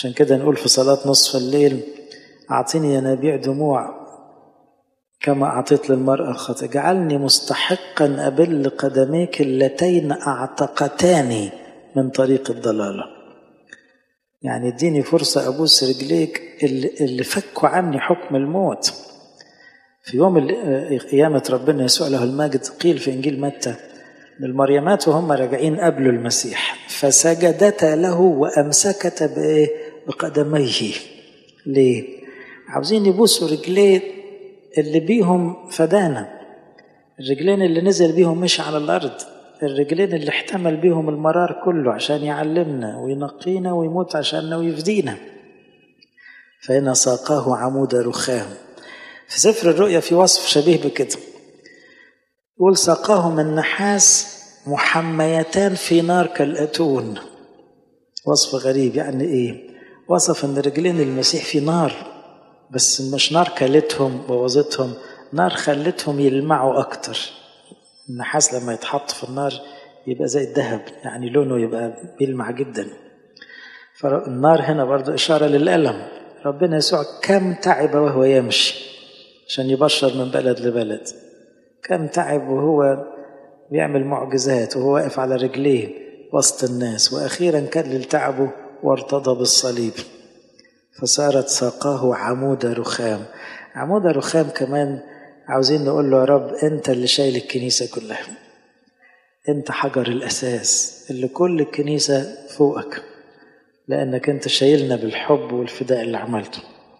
عشان كده نقول في صلاة نصف الليل أعطني ينابيع دموع كما أعطيت للمرأة الخطأ اجعلني مستحقا أبل قدميك اللتين أعتقتاني من طريق الضلالة يعني اديني فرصة أبوس رجليك اللي, اللي فكوا عني حكم الموت في يوم قيامة ربنا يسوع له المجد قيل في إنجيل متى المريمات وهم راجعين قبلوا المسيح فسجدتا له وأمسكتا بإيه؟ بقدميه ليه؟ عاوزين يبوسوا رجليه اللي بيهم فدانا الرجلين اللي نزل بيهم مش على الأرض الرجلين اللي احتمل بيهم المرار كله عشان يعلمنا وينقينا ويموت عشاننا ويفدينا فهنا ساقاه عمود رخام في سفر الرؤيا في وصف شبيه بكده يقول ساقاه من نحاس محميتان في نار كالأتون وصف غريب يعني ايه وصف ان رجلين المسيح في نار بس مش نار كلتهم بوظتهم نار خلتهم يلمعوا اكتر النحاس لما يتحط في النار يبقى زي الذهب يعني لونه يبقى بيلمع جدا فالنار هنا برضو إشارة للألم ربنا يسوع كم تعب وهو يمشي عشان يبشر من بلد لبلد كم تعب وهو بيعمل معجزات وهو واقف على رجليه وسط الناس وأخيرا كلل تعبه وارتضى بالصليب فصارت ساقاه عمود رخام عمود رخام كمان عاوزين نقول له يا رب انت اللي شايل الكنيسة كلها انت حجر الأساس اللي كل الكنيسة فوقك لأنك انت شايلنا بالحب والفداء اللي عملته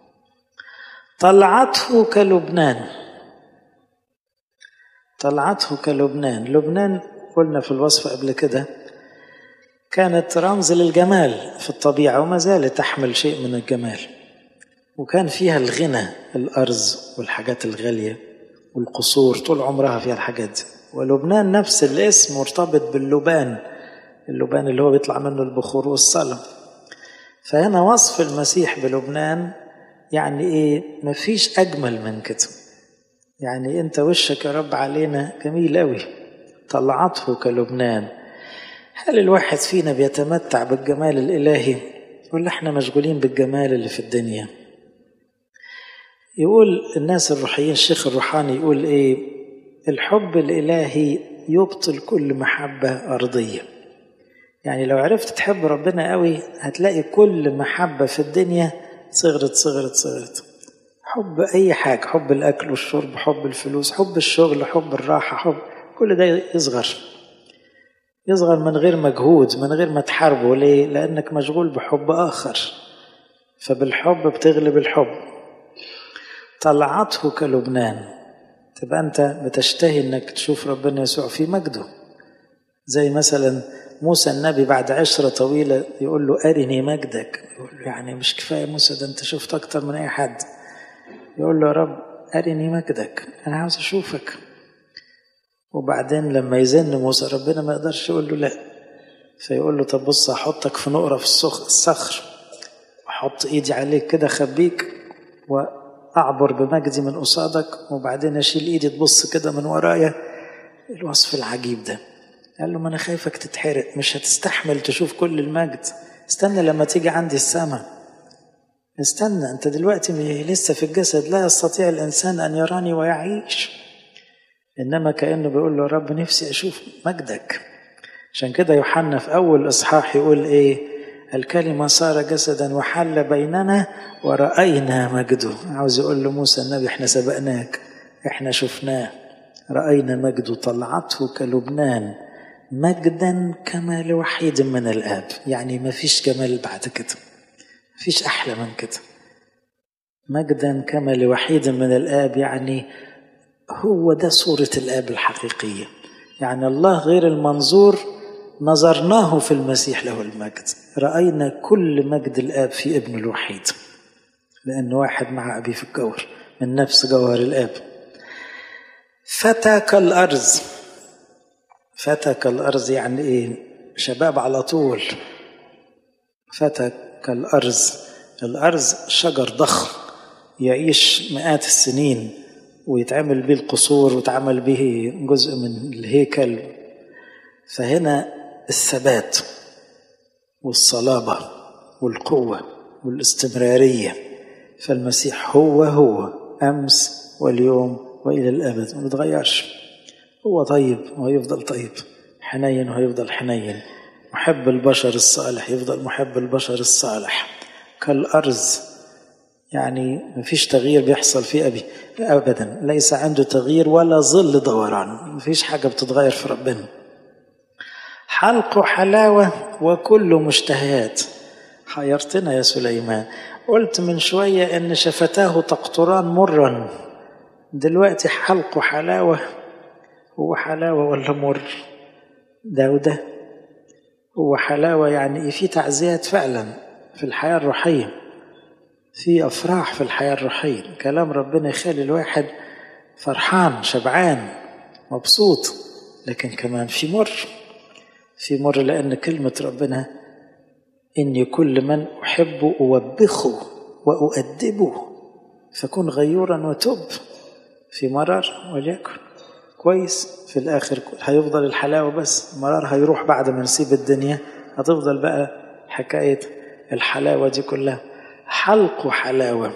طلعته كلبنان طلعته كلبنان لبنان قلنا في الوصف قبل كده كانت رمز للجمال في الطبيعة وما زالت تحمل شيء من الجمال وكان فيها الغنى الأرز والحاجات الغالية والقصور طول عمرها فيها الحاجات دي ولبنان نفس الاسم مرتبط باللبان اللبان اللي هو بيطلع منه البخور والصلاة فهنا وصف المسيح بلبنان يعني ايه مفيش أجمل من كده يعني انت وشك يا رب علينا جميل قوي طلعته كلبنان هل الواحد فينا بيتمتع بالجمال الإلهي ولا احنا مشغولين بالجمال اللي في الدنيا يقول الناس الروحيين الشيخ الروحاني يقول ايه الحب الإلهي يبطل كل محبة أرضية يعني لو عرفت تحب ربنا قوي هتلاقي كل محبة في الدنيا صغرت صغرت صغرت حب أي حاجة حب الأكل والشرب حب الفلوس حب الشغل حب الراحة حب كل ده يصغر يصغر من غير مجهود من غير ما تحاربه ليه؟ لأنك مشغول بحب آخر فبالحب بتغلب الحب طلعته كلبنان تبقى أنت بتشتهي أنك تشوف ربنا يسوع في مجده زي مثلا موسى النبي بعد عشرة طويلة يقول له أرني مجدك يقول له يعني مش كفاية موسى ده أنت شفت أكتر من أي حد يقول له يا رب أرني مجدك أنا عاوز أشوفك وبعدين لما يزن موسى ربنا ما يقدرش يقول له لا فيقول له طب بص هحطك في نقرة في الصخر واحط ايدي عليك كده اخبيك واعبر بمجدي من قصادك وبعدين اشيل ايدي تبص كده من ورايا الوصف العجيب ده قال له ما انا خايفك تتحرق مش هتستحمل تشوف كل المجد استنى لما تيجي عندي السماء استنى انت دلوقتي لسه في الجسد لا يستطيع الانسان ان يراني ويعيش انما كانه بيقول له يا رب نفسي اشوف مجدك عشان كده يوحنا في اول اصحاح يقول ايه الكلمة صار جسدا وحل بيننا ورأينا مجده عاوز يقول له موسى النبي احنا سبقناك احنا شفناه رأينا مجده طلعته كلبنان مجدا كما لوحيد من الآب يعني ما فيش جمال بعد كده ما فيش أحلى من كده مجدا كما لوحيد من الآب يعني هو ده صورة الآب الحقيقية يعني الله غير المنظور نظرناه في المسيح له المجد رأينا كل مجد الآب في ابن الوحيد لأن واحد مع أبي في الجوهر من نفس جوهر الآب فتى كالأرز فتى كالأرز يعني إيه شباب على طول فتى كالأرز الأرز شجر ضخم يعيش مئات السنين ويتعمل به القصور ويتعمل به جزء من الهيكل فهنا الثبات والصلابة والقوة والاستمرارية فالمسيح هو هو أمس واليوم وإلى الأبد ما بيتغيرش هو طيب وهيفضل طيب حنين وهيفضل حنين محب البشر الصالح يفضل محب البشر الصالح كالأرز يعني مفيش تغيير بيحصل في أبي أبدا ليس عنده تغيير ولا ظل دوران مفيش حاجة بتتغير في ربنا حلق حلاوة وكل مشتهيات حيرتنا يا سليمان قلت من شوية إن شفتاه تقطران مرا دلوقتي حلق حلاوة هو حلاوة ولا مر ده وده هو حلاوة يعني في تعزيات فعلا في الحياة الروحية في أفراح في الحياة الروحية كلام ربنا يخلي الواحد فرحان شبعان مبسوط لكن كمان في مر في مر لأن كلمة ربنا إني كل من أحب أوبخه وأؤدبه فكن غيورا وتب في مرار وليكن كويس في الآخر هيفضل الحلاوة بس المرار هيروح بعد ما نسيب الدنيا هتفضل بقى حكاية الحلاوة دي كلها حلق حلاوة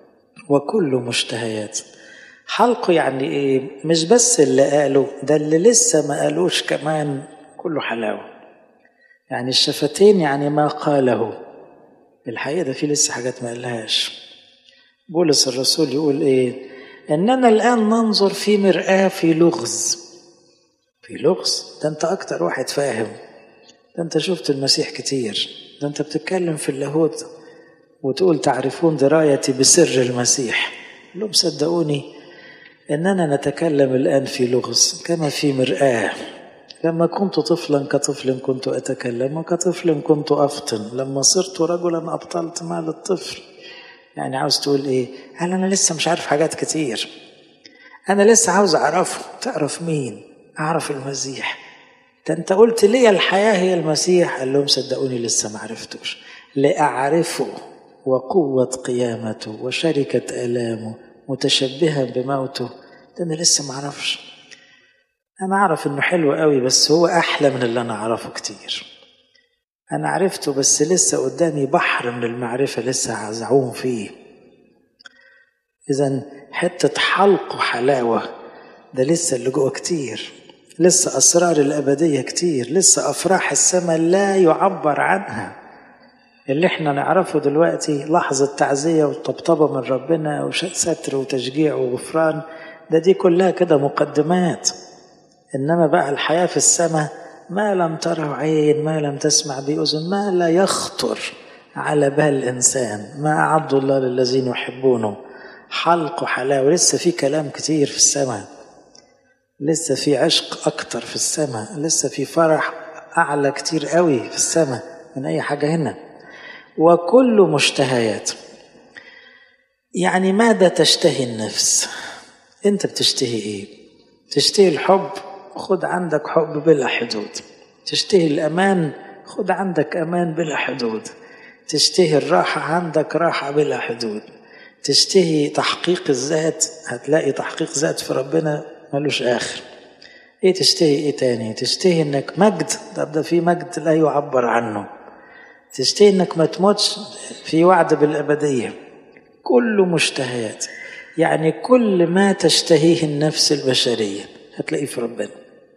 وكل مشتهيات حلق يعني ايه مش بس اللي قاله ده اللي لسه ما قالوش كمان كله حلاوة يعني الشفتين يعني ما قاله الحقيقة ده في لسه حاجات ما قالهاش بولس الرسول يقول ايه اننا الان ننظر في مرآة في لغز في لغز ده انت اكتر واحد فاهم ده انت شفت المسيح كتير ده انت بتتكلم في اللاهوت وتقول تعرفون درايتي بسر المسيح لهم صدقوني اننا نتكلم الان في لغز كما في مرآة لما كنت طفلا كطفل كنت اتكلم وكطفل كنت افطن لما صرت رجلا ابطلت مال الطفل يعني عاوز تقول ايه هل انا لسه مش عارف حاجات كتير انا لسه عاوز اعرفه تعرف مين اعرف المسيح ده انت قلت لي الحياه هي المسيح قال لهم صدقوني لسه ما عرفتوش لاعرفه وقوه قيامته وشركه الامه متشبها بموته ده انا لسه ما اعرفش انا اعرف انه حلو قوي بس هو احلى من اللي انا اعرفه كتير أنا عرفته بس لسه قدامي بحر من المعرفة لسه هزعوم فيه إذا حتة حلق وحلاوة ده لسه اللي جوه كتير لسه أسرار الأبدية كتير لسه أفراح السماء لا يعبر عنها اللي احنا نعرفه دلوقتي لحظة تعزية وطبطبة من ربنا وستر وتشجيع وغفران ده دي كلها كده مقدمات إنما بقى الحياة في السماء ما لم تره عين ما لم تسمع بأذن ما لا يخطر على بال الإنسان ما أعد الله للذين يحبونه حلق وحلاوة لسه في كلام كتير في السماء لسه في عشق أكتر في السماء لسه في فرح أعلى كتير قوي في السماء من أي حاجة هنا وكل مشتهيات يعني ماذا تشتهي النفس أنت بتشتهي إيه تشتهي الحب خد عندك حب بلا حدود تشتهي الأمان خد عندك أمان بلا حدود تشتهي الراحة عندك راحة بلا حدود تشتهي تحقيق الذات هتلاقي تحقيق ذات في ربنا ملوش آخر ايه تشتهي ايه تاني تشتهي انك مجد ده, ده في مجد لا يعبر عنه تشتهي انك ما تموتش في وعد بالأبدية كله مشتهيات يعني كل ما تشتهيه النفس البشرية هتلاقيه في ربنا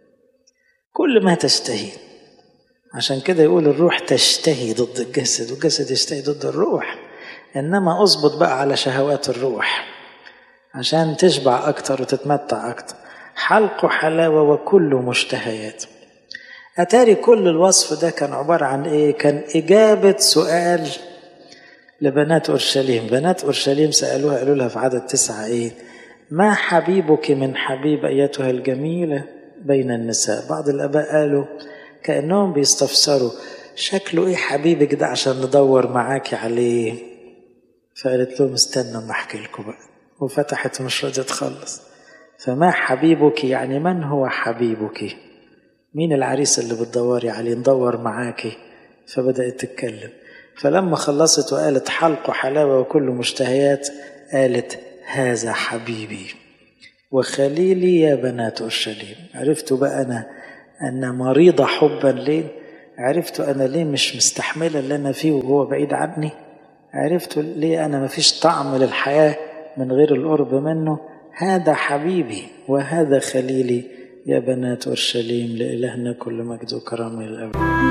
كل ما تشتهي عشان كده يقول الروح تشتهي ضد الجسد والجسد يشتهي ضد الروح انما اظبط بقى على شهوات الروح عشان تشبع اكتر وتتمتع اكتر حلق حلاوه وكل مشتهيات اتاري كل الوصف ده كان عباره عن ايه كان اجابه سؤال لبنات اورشليم بنات اورشليم سالوها قالوا لها في عدد تسعه ايه ما حبيبك من حبيب ايتها الجميله بين النساء بعض الاباء قالوا كانهم بيستفسروا شكله ايه حبيبك ده عشان ندور معاكي عليه فقالت لهم استنوا ما احكي لكم بقى وفتحت مش راضيه تخلص فما حبيبك يعني من هو حبيبك مين العريس اللي بتدوري عليه ندور معاكي فبدات تتكلم فلما خلصت وقالت حلق وحلاوه وكل مشتهيات قالت هذا حبيبي وخليلي يا بنات اورشليم عرفت بقى انا ان مريضه حبا ليه عرفت انا ليه مش مستحمله اللي انا فيه وهو بعيد عني عرفت ليه أنا مفيش طعم للحياة من غير القرب منه هذا حبيبي وهذا خليلي يا بنات أورشليم لإلهنا كل مجد وكرامة للأبد